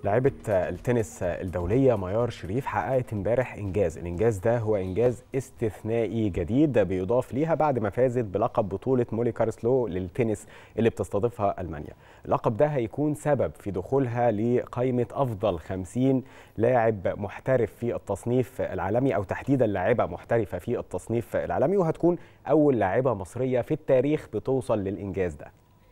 لاعبة التنس الدولية ميار شريف حققت امبارح إنجاز، الإنجاز ده هو إنجاز استثنائي جديد بيضاف ليها بعد ما فازت بلقب بطولة مولي كارسلو للتنس اللي بتستضيفها ألمانيا. اللقب ده هيكون سبب في دخولها لقائمة أفضل 50 لاعب محترف في التصنيف العالمي أو تحديدا لاعبة محترفة في التصنيف العالمي وهتكون أول لاعبة مصرية في التاريخ بتوصل للإنجاز ده.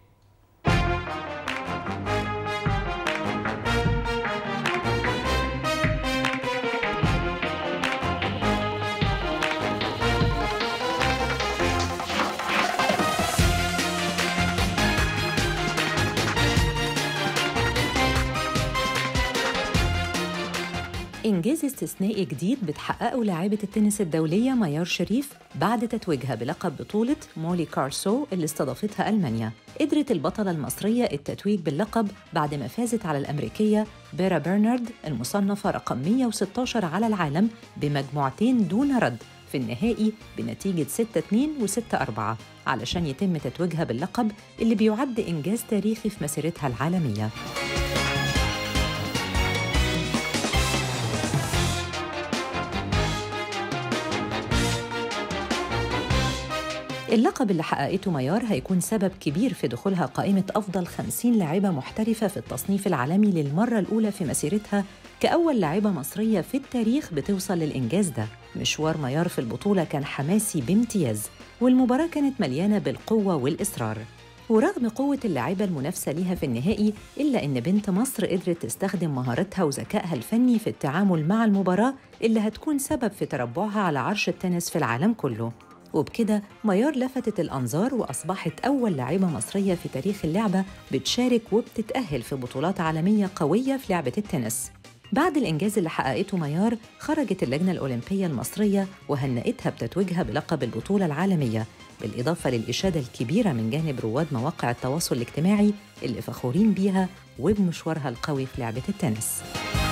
إنجاز استثنائي جديد بتحققه لاعبة التنس الدولية ميار شريف بعد تتويجها بلقب بطولة مولي كارسو اللي استضافتها ألمانيا قدرت البطلة المصرية التتويج باللقب بعد ما فازت على الأمريكية بيرا برنارد المصنفة رقم 116 على العالم بمجموعتين دون رد في النهائي بنتيجة 6-2 و6-4 علشان يتم تتويجها باللقب اللي بيعد إنجاز تاريخي في مسيرتها العالمية اللقب اللي حققته ميار هيكون سبب كبير في دخولها قائمة أفضل 50 لاعبة محترفة في التصنيف العالمي للمرة الأولى في مسيرتها كأول لاعبة مصرية في التاريخ بتوصل للإنجاز ده مشوار ميار في البطولة كان حماسي بامتياز والمباراة كانت مليانة بالقوة والإصرار ورغم قوة اللاعبة المنافسة ليها في النهائي إلا إن بنت مصر قدرت تستخدم مهارتها وذكائها الفني في التعامل مع المباراة اللي هتكون سبب في تربعها على عرش التنس في العالم كله وبكده ميار لفتت الأنظار وأصبحت أول لاعبة مصرية في تاريخ اللعبة بتشارك وبتتأهل في بطولات عالمية قوية في لعبة التنس بعد الإنجاز اللي حققته ميار خرجت اللجنة الأولمبية المصرية وهنأتها بتتويجها بلقب البطولة العالمية بالإضافة للإشادة الكبيرة من جانب رواد مواقع التواصل الاجتماعي اللي فخورين بيها وبمشوارها القوي في لعبة التنس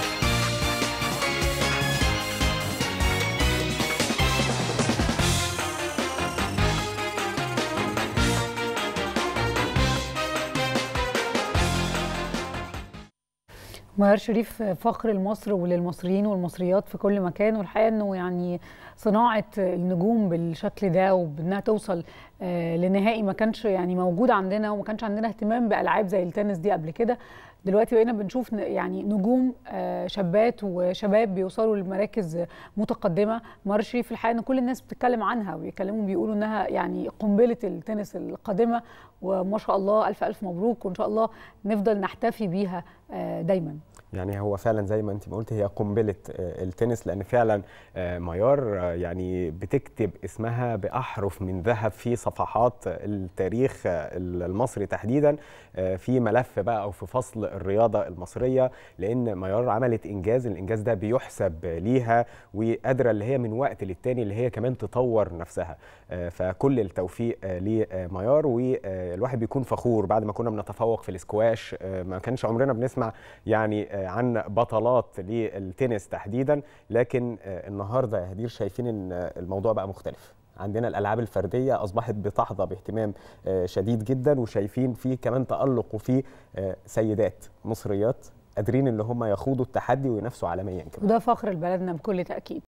ميار شريف فخر لمصر وللمصريين والمصريات في كل مكان والحقيقه انه يعني صناعه النجوم بالشكل ده وبانها توصل لنهائي ما كانش يعني موجود عندنا وما كانش عندنا اهتمام بالعاب زي التنس دي قبل كده دلوقتي بقينا بنشوف يعني نجوم شابات وشباب بيوصلوا لمراكز متقدمه ميار شريف الحقيقه ان كل الناس بتتكلم عنها وبيتكلموا بيقولوا انها يعني قنبله التنس القادمه وما شاء الله الف الف مبروك وان شاء الله نفضل نحتفي بيها دايما يعني هو فعلا زي ما انت ما قلت هي قنبله التنس لان فعلا ميار يعني بتكتب اسمها باحرف من ذهب في صفحات التاريخ المصري تحديدا في ملف بقى او في فصل الرياضه المصريه لان ميار عملت انجاز الانجاز ده بيحسب ليها وقادره اللي هي من وقت للتاني اللي هي كمان تطور نفسها فكل التوفيق لميار والواحد بيكون فخور بعد ما كنا بنتفوق في الاسكواش ما كانش عمرنا بنسمع يعني عن بطلات للتنس تحديدا لكن النهارده يا هدير شايفين ان الموضوع بقى مختلف عندنا الالعاب الفرديه اصبحت بتحظى باهتمام شديد جدا وشايفين في كمان تالق وفي سيدات مصريات قادرين ان هم يخوضوا التحدي وينافسوا عالميا كمان وده فخر لبلدنا بكل تاكيد